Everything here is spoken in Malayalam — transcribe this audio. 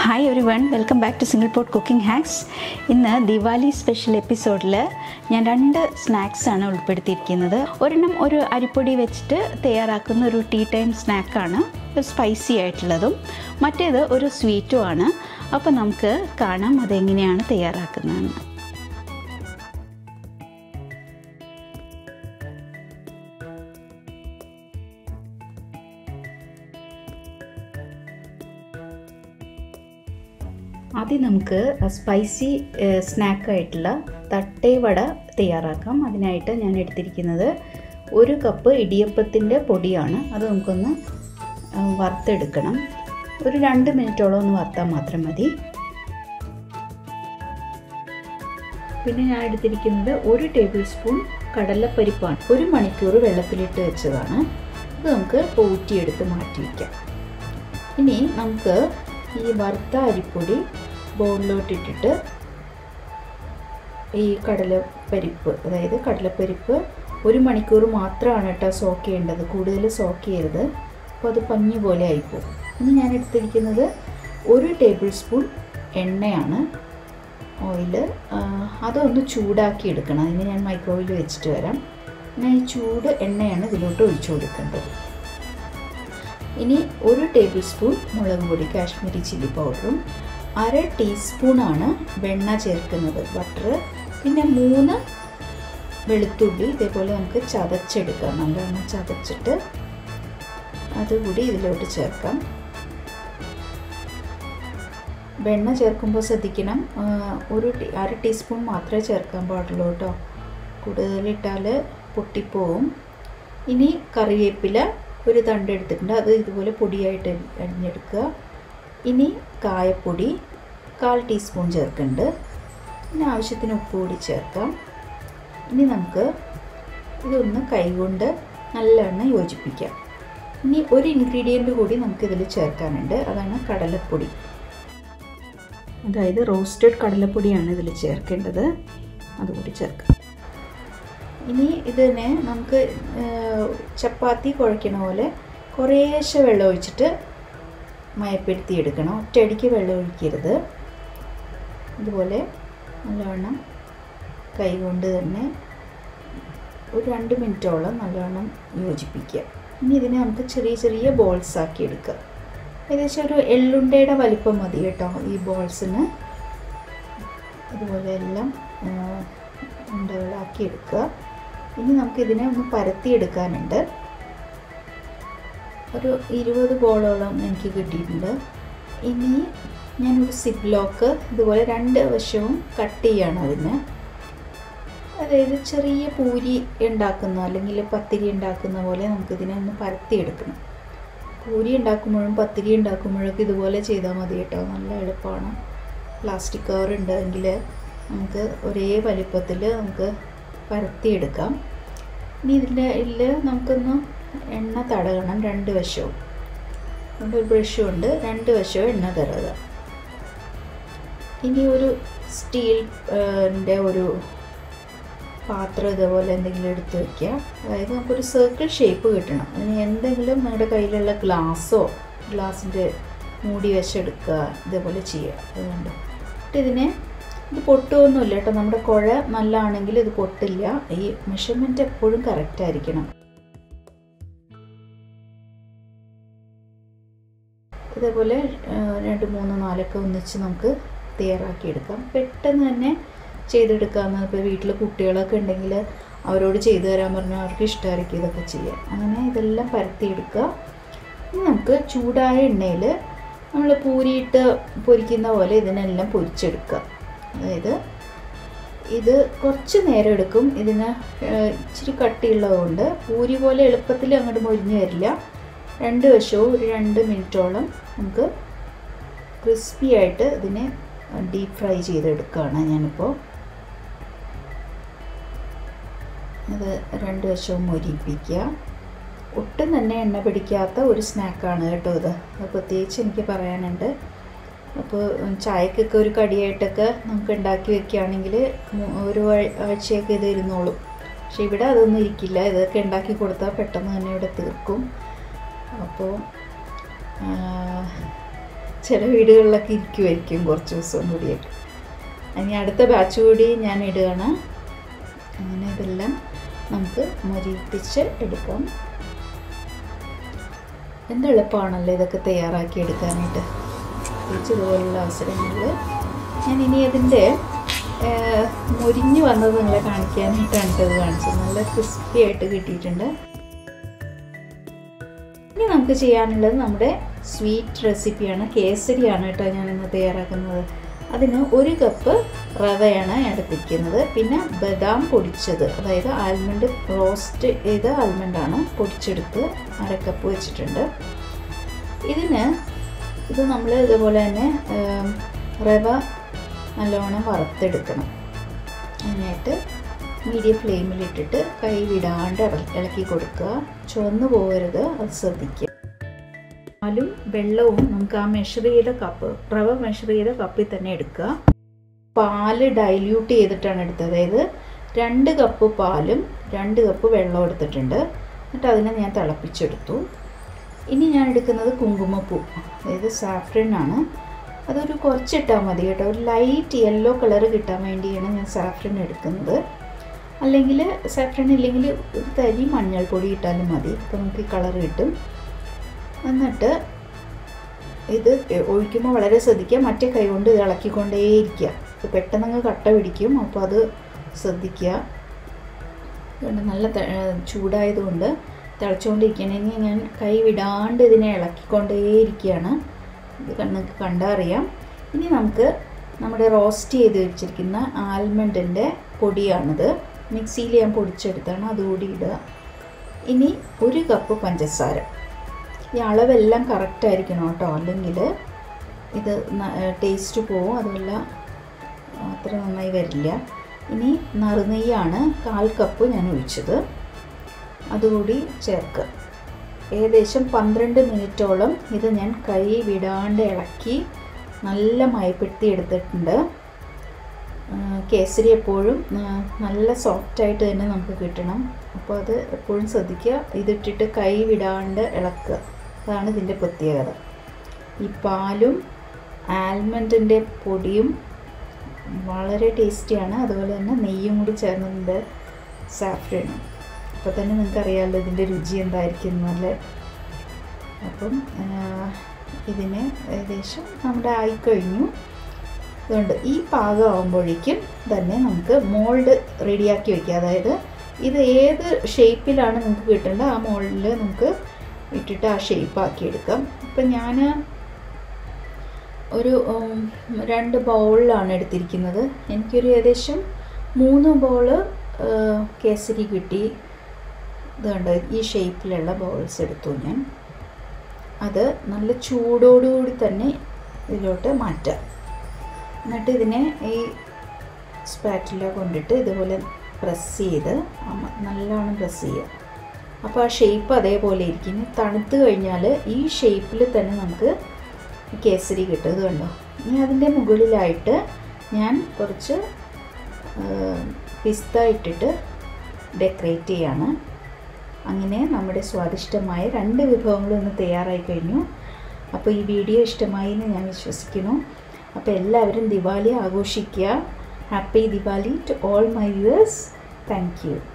ഹായ് ഒരു one welcome back to single pot cooking hacks ഇന്ന് ദിവാലി സ്പെഷ്യൽ എപ്പിസോഡിൽ ഞാൻ രണ്ട് സ്നാക്സ് ആണ് ഉൾപ്പെടുത്തിയിരിക്കുന്നത് ഒരെണ്ണം ഒരു അരിപ്പൊടി വെച്ചിട്ട് തയ്യാറാക്കുന്ന ഒരു ടീ ടൈം സ്നാക്കാണ് സ്പൈസി ആയിട്ടുള്ളതും മറ്റേത് ഒരു സ്വീറ്റും ആണ് അപ്പോൾ നമുക്ക് കാണാം അതെങ്ങനെയാണ് തയ്യാറാക്കുന്നതെന്ന് ആദ്യം നമുക്ക് സ്പൈസി സ്നാക്കായിട്ടുള്ള തട്ടേ വട തയ്യാറാക്കാം അതിനായിട്ട് ഞാൻ എടുത്തിരിക്കുന്നത് ഒരു കപ്പ് ഇടിയപ്പത്തിൻ്റെ പൊടിയാണ് അത് നമുക്കൊന്ന് വറുത്തെടുക്കണം ഒരു രണ്ട് മിനിറ്റോളം ഒന്ന് വറുത്താൽ മാത്രം മതി പിന്നെ ഞാൻ എടുത്തിരിക്കുന്നത് ഒരു ടേബിൾ സ്പൂൺ കടലപ്പരിപ്പാണ് ഒരു മണിക്കൂർ വെള്ളത്തിലിട്ട് വെച്ചതാണ് ഇത് നമുക്ക് ഊറ്റിയെടുത്ത് മാറ്റി വയ്ക്കാം ഇനി നമുക്ക് ഈ വറുത്ത അരിപ്പൊടി ബൗളിലോട്ടിട്ടിട്ട് ഈ കടലപ്പരിപ്പ് അതായത് കടലപ്പരിപ്പ് ഒരു മണിക്കൂർ മാത്രമാണ് കേട്ടോ സോക്ക് ചെയ്യേണ്ടത് കൂടുതൽ സോക്ക് ചെയ്യരുത് അപ്പോൾ അത് പഞ്ഞു പോലെ ആയിപ്പോകും ഇനി ഞാൻ എടുത്തിരിക്കുന്നത് ഒരു ടേബിൾ സ്പൂൺ എണ്ണയാണ് ഓയിൽ അതൊന്ന് ചൂടാക്കി എടുക്കണം അതിന് ഞാൻ മൈക്രോവേവിൽ വെച്ചിട്ട് വരാം പിന്നെ ഈ ചൂട് എണ്ണയാണ് ഇതിലോട്ട് ഒഴിച്ചു കൊടുക്കേണ്ടത് ഇനി ഒരു ടേബിൾ സ്പൂൺ മുളക് പൊടി കാശ്മീരി ചില്ലി പൗഡറും അര ടീസ്പൂണാണ് വെണ്ണ ചേർക്കുന്നത് ബട്ടർ പിന്നെ മൂന്ന് വെളുത്തുള്ളി ഇതേപോലെ നമുക്ക് ചതച്ചെടുക്കാം നല്ലവണ്ണം ചതച്ചിട്ട് അതുകൂടി ഇതിലോട്ട് ചേർക്കാം വെണ്ണ ചേർക്കുമ്പോൾ ശ്രദ്ധിക്കണം ഒരു അര ടീസ്പൂൺ മാത്രമേ ചേർക്കാൻ പാടുള്ളൂ കേട്ടോ കൂടുതലിട്ടാൽ പൊട്ടിപ്പോവും ഇനി കറിവേപ്പില ഒരു തണ്ട് എടുത്തിട്ടുണ്ട് അത് ഇതുപോലെ പൊടിയായിട്ട് അരിഞ്ഞെടുക്കുക ഇനി കായപ്പൊടി കാൽ ടീസ്പൂൺ ചേർക്കുന്നുണ്ട് പിന്നെ ആവശ്യത്തിന് ഉപ്പ് കൂടി ചേർക്കാം ഇനി നമുക്ക് ഇതൊന്ന് കൈകൊണ്ട് നല്ലവണ്ണം യോജിപ്പിക്കാം ഇനി ഒരു ഇൻഗ്രീഡിയൻ്റ് കൂടി നമുക്കിതിൽ ചേർക്കാനുണ്ട് അതാണ് കടലപ്പൊടി അതായത് റോസ്റ്റഡ് കടലപ്പൊടിയാണ് ഇതിൽ ചേർക്കേണ്ടത് അതുകൂടി ചേർക്കാം ഇനി ഇതിനെ നമുക്ക് ചപ്പാത്തി കുഴയ്ക്കണ പോലെ കുറേശ്ശെ വെള്ളം ഒഴിച്ചിട്ട് മയപ്പെടുത്തി എടുക്കണം ഒറ്റയടിക്ക് വെള്ളം ഒഴിക്കരുത് ഇതുപോലെ നല്ലവണ്ണം കൈകൊണ്ട് തന്നെ ഒരു രണ്ട് മിനിറ്റോളം നല്ലവണ്ണം യോജിപ്പിക്കുക ഇനി ഇതിനെ നമുക്ക് ചെറിയ ചെറിയ ബോൾസ് ആക്കി എടുക്കുക ഏകദേശം ഒരു എള്ളുണ്ടയുടെ വലിപ്പം മതി കേട്ടോ ഈ ബോൾസിന് ഇതുപോലെ എല്ലാം ഉണ്ടകളാക്കി എടുക്കുക ഇനി നമുക്കിതിനെ ഒന്ന് പരത്തിയെടുക്കാനുണ്ട് ഒരു ഇരുപത് ബോളോളം എനിക്ക് കിട്ടിയിട്ടുണ്ട് ഇനി ഞാനൊരു സിപ്പ് ലോക്ക് ഇതുപോലെ രണ്ട് വശവും കട്ട് ചെയ്യാണ് അതിന് അതായത് ചെറിയ പൂരി ഉണ്ടാക്കുന്ന അല്ലെങ്കിൽ പത്തിരി ഉണ്ടാക്കുന്ന പോലെ നമുക്കിതിനെ ഒന്ന് പരത്തിയെടുക്കണം പൂരി ഉണ്ടാക്കുമ്പോഴും പത്തിരി ഉണ്ടാക്കുമ്പോഴൊക്കെ ഇതുപോലെ ചെയ്താൽ മതി കേട്ടോ നല്ല എളുപ്പമാണ് പ്ലാസ്റ്റിക് കവർ ഉണ്ടെങ്കിൽ നമുക്ക് ഒരേ വലിപ്പത്തിൽ നമുക്ക് പരത്തിയെടുക്കാം ഇനി ഇതിൻ്റെ ഇതിൽ നമുക്കൊന്ന് എണ്ണ തടകണം രണ്ട് വശവും ഒരു ബ്രഷും ഉണ്ട് രണ്ട് വശവും എണ്ണ തടക ഇനി ഒരു സ്റ്റീലിൻ്റെ ഒരു പാത്രം ഇതേപോലെ എന്തെങ്കിലും എടുത്ത് വയ്ക്കുക അതായത് നമുക്കൊരു സർക്കിൾ ഷേപ്പ് കിട്ടണം അതിന് എന്തെങ്കിലും നിങ്ങളുടെ കയ്യിലുള്ള ഗ്ലാസ്സോ ഗ്ലാസിൻ്റെ മൂടി വശെടുക്കുക ഇതേപോലെ ചെയ്യുക അതുകൊണ്ട് ഇതിനെ ഇത് പൊട്ടുമൊന്നുമില്ല കേട്ടോ നമ്മുടെ കുഴ നല്ലതാണെങ്കിൽ ഇത് പൊട്ടില്ല ഈ മെഷർമെൻ്റ് എപ്പോഴും കറക്റ്റ് ആയിരിക്കണം ഇതേപോലെ രണ്ട് മൂന്ന് നാലൊക്കെ ഒന്നിച്ച് നമുക്ക് തയ്യാറാക്കിയെടുക്കാം പെട്ടെന്ന് തന്നെ ചെയ്തെടുക്കാമെന്ന് ഇപ്പോൾ വീട്ടിൽ കുട്ടികളൊക്കെ ഉണ്ടെങ്കിൽ അവരോട് ചെയ്തു തരാൻ പറഞ്ഞാൽ അവർക്ക് ഇഷ്ടമായിരിക്കും ഇതൊക്കെ ചെയ്യാൻ അങ്ങനെ ഇതെല്ലാം പരത്തിയെടുക്കുക ഇനി നമുക്ക് ചൂടായ എണ്ണയിൽ നമ്മൾ പൂരിയിട്ട് പൊരിക്കുന്ന പോലെ ഇതിനെല്ലാം പൊരിച്ചെടുക്കുക അതായത് ഇത് കുറച്ച് നേരം എടുക്കും ഇതിന് ഇച്ചിരി കട്ടിയുള്ളതുകൊണ്ട് പൂരി പോലെ എളുപ്പത്തിൽ അങ്ങോട്ട് മൊരിഞ്ഞ് വരില്ല രണ്ട് വശവും ഒരു രണ്ട് മിനിറ്റോളം നമുക്ക് ക്രിസ്പി ആയിട്ട് ഇതിനെ ഡീപ്പ് ഫ്രൈ ചെയ്തെടുക്കുകയാണ് ഞാനിപ്പോൾ അത് രണ്ട് വശവും മൊരിപ്പിക്കുക ഒട്ടും തന്നെ എണ്ണ പിടിക്കാത്ത ഒരു സ്നാക്കാണ് കേട്ടോ ഇത് അത് പ്രത്യേകിച്ച് എനിക്ക് പറയാനുണ്ട് അപ്പോൾ ചായക്കൊക്കെ ഒരു കടിയായിട്ടൊക്കെ നമുക്ക് ഉണ്ടാക്കി വെക്കുകയാണെങ്കിൽ ഒരു ആഴ്ചയൊക്കെ ഇത് ഇരുന്നോളും പക്ഷെ ഇവിടെ അതൊന്നും ഇരിക്കില്ല ഇതൊക്കെ ഉണ്ടാക്കി കൊടുത്താൽ പെട്ടെന്ന് തന്നെ ഇവിടെ തീർക്കും അപ്പോൾ ചില വീടുകളിലൊക്കെ ഇരിക്കുമായിരിക്കും കുറച്ച് ദിവസം കൂടിയൊക്കെ ഇനി അടുത്ത ബാച്ച് കൂടി ഞാൻ ഇടുകയാണ് അങ്ങനെ ഇതെല്ലാം നമുക്ക് മൊരിപ്പിച്ച് എടുക്കാം എന്ത് എളുപ്പമാണല്ലോ ഇതൊക്കെ തയ്യാറാക്കി എടുക്കാനായിട്ട് പ്രത്യേകിച്ച് ഇതുപോലുള്ള അവസരങ്ങളിൽ ഞാൻ ഇനി അതിൻ്റെ മുരിഞ്ഞ് വന്നത് നിങ്ങളെ കാണിക്കാനായിട്ടാണ് ഇത് കാണിച്ചത് നല്ല ക്രിസ്പി ആയിട്ട് കിട്ടിയിട്ടുണ്ട് ഇനി നമുക്ക് ചെയ്യാനുള്ളത് നമ്മുടെ സ്വീറ്റ് റെസിപ്പിയാണ് കേസരിയാണ് കേട്ടോ ഞാൻ ഇന്ന് തയ്യാറാക്കുന്നത് അതിന് ഒരു കപ്പ് റവയാണ് എടുത്തിരിക്കുന്നത് പിന്നെ ബദാം പൊടിച്ചത് അതായത് ആൽമണ്ട് റോസ്റ്റ് ചെയ്ത ആൽമണ്ടാണ് പൊടിച്ചെടുത്ത് അര കപ്പ് വെച്ചിട്ടുണ്ട് ഇതിന് ഇത് നമ്മൾ ഇതുപോലെ തന്നെ റവ നല്ലോണം വറുത്തെടുക്കണം അതിനായിട്ട് മീഡിയം ഫ്ലെയിമിലിട്ടിട്ട് കൈ വിടാണ്ട് ഇളക്കി കൊടുക്കുക ചുവന്നു പോകരുത് അത് ശ്രദ്ധിക്കുക പാലും വെള്ളവും നമുക്ക് ആ മെഷർ ചെയ്ത കപ്പ് റവ മെഷർ ചെയ്ത കപ്പിൽ തന്നെ എടുക്കുക പാല് ഡൈല്യൂട്ട് ചെയ്തിട്ടാണ് എടുത്തത് അതായത് രണ്ട് കപ്പ് പാലും രണ്ട് കപ്പ് വെള്ളം എടുത്തിട്ടുണ്ട് എന്നിട്ട് അതിനെ ഞാൻ തിളപ്പിച്ചെടുത്തു ഇനി ഞാൻ എടുക്കുന്നത് കുങ്കുമപ്പൂ അതായത് സാഫ്രൻ ആണ് അതൊരു കുറച്ചിട്ടാൽ മതി കേട്ടോ ഒരു ലൈറ്റ് യെല്ലോ കളർ കിട്ടാൻ വേണ്ടിയാണ് ഞാൻ സാഫ്രൻ എടുക്കുന്നത് അല്ലെങ്കിൽ സാഫ്രൻ ഇല്ലെങ്കിൽ ഒരു തരി മഞ്ഞൾപ്പൊടി ഇട്ടാലും മതി അപ്പോൾ നമുക്ക് ഈ കളർ കിട്ടും എന്നിട്ട് ഇത് ഒഴിക്കുമ്പോൾ വളരെ ശ്രദ്ധിക്കുക മറ്റേ കൈ കൊണ്ട് ഇത് ഇളക്കിക്കൊണ്ടേയിരിക്കുക ഇത് പെട്ടെന്ന് കട്ട പിടിക്കും അപ്പോൾ അത് ശ്രദ്ധിക്കുക അതുകൊണ്ട് നല്ല ചൂടായതുകൊണ്ട് തിളച്ചുകൊണ്ടിരിക്കണമെങ്കിൽ ഞാൻ കൈ വിടാണ്ട് ഇതിനെ ഇളക്കിക്കൊണ്ടേയിരിക്കുകയാണ് ഇത് നിങ്ങൾക്ക് കണ്ടറിയാം ഇനി നമുക്ക് നമ്മുടെ റോസ്റ്റ് ചെയ്ത് വെച്ചിരിക്കുന്ന ആൽമണ്ടിൻ്റെ പൊടിയാണിത് മിക്സിയിൽ ഞാൻ പൊടിച്ചെടുത്താണ് അതുകൂടി ഇടുക ഇനി ഒരു കപ്പ് പഞ്ചസാര ഈ അളവെല്ലാം കറക്റ്റ് ആയിരിക്കണം കേട്ടോ അല്ലെങ്കിൽ ഇത് ടേസ്റ്റ് പോവും അതുമല്ല അത്ര നന്നായി വരില്ല ഇനി നറുനെയ്യാണ് കാൽ കപ്പ് ഞാൻ ഒഴിച്ചത് അതുകൂടി ചേർക്കുക ഏകദേശം പന്ത്രണ്ട് മിനിറ്റോളം ഇത് ഞാൻ കൈ വിടാണ്ട് ഇളക്കി നല്ല മയപ്പെടുത്തി എടുത്തിട്ടുണ്ട് കേസരി എപ്പോഴും നല്ല സോഫ്റ്റായിട്ട് തന്നെ നമുക്ക് കിട്ടണം അപ്പോൾ അത് എപ്പോഴും ശ്രദ്ധിക്കുക ഇതിട്ടിട്ട് കൈ വിടാണ്ട് ഇളക്കുക അതാണ് ഇതിൻ്റെ പ്രത്യേകത ഈ പാലും ആൽമണ്ടിൻ്റെ പൊടിയും വളരെ ടേസ്റ്റിയാണ് അതുപോലെ തന്നെ നെയ്യും കൂടി ചേർന്നതിൻ്റെ സാഫ്രനും അപ്പോൾ തന്നെ നിങ്ങൾക്ക് അറിയാമല്ലോ ഇതിൻ്റെ രുചി എന്തായിരിക്കും നല്ല അപ്പം ഇതിന് ഏകദേശം നമ്മുടെ ആയിക്കഴിഞ്ഞു അതുകൊണ്ട് ഈ പാകം ആകുമ്പോഴേക്കും തന്നെ നമുക്ക് മോൾഡ് റെഡിയാക്കി വയ്ക്കുക അതായത് ഇത് ഏത് ഷേപ്പിലാണ് നമുക്ക് കിട്ടേണ്ടത് ആ മോൾഡിൽ നമുക്ക് ഇട്ടിട്ട് ആ ഷേപ്പ് ആക്കി എടുക്കാം ഇപ്പം ഞാൻ ഒരു രണ്ട് ബൗളിലാണ് എടുത്തിരിക്കുന്നത് എനിക്കൊരു ഏകദേശം മൂന്ന് ബൗള് കേസരി കിട്ടി ഇതുണ്ട് ഈ ഷേപ്പിലുള്ള ബൗൾസ് എടുത്തു ഞാൻ അത് നല്ല ചൂടോടുകൂടി തന്നെ ഇതിലോട്ട് മാറ്റാം എന്നിട്ട് ഇതിനെ ഈ സ്പാറ്റില കൊണ്ടിട്ട് ഇതുപോലെ പ്രസ് ചെയ്ത് നല്ലോണം പ്രസ് ചെയ്യുക അപ്പോൾ ആ ഷേപ്പ് അതേപോലെ ഇരിക്കും തണുത്ത് കഴിഞ്ഞാൽ ഈ ഷേപ്പിൽ തന്നെ നമുക്ക് കേസരി കിട്ടും ഇത് കണ്ടോ ഇനി അതിൻ്റെ മുകളിലായിട്ട് ഞാൻ കുറച്ച് പിസ്ത ഇട്ടിട്ട് ഡെക്കറേറ്റ് ചെയ്യാണ് അങ്ങനെ നമ്മുടെ സ്വാദിഷ്ടമായ രണ്ട് വിഭവങ്ങളും ഇന്ന് തയ്യാറായി കഴിഞ്ഞു അപ്പോൾ ഈ വീഡിയോ ഇഷ്ടമായി എന്ന് ഞാൻ വിശ്വസിക്കുന്നു അപ്പോൾ എല്ലാവരും ദിവാലി ആഘോഷിക്കുക happy Diwali to all my viewers thank U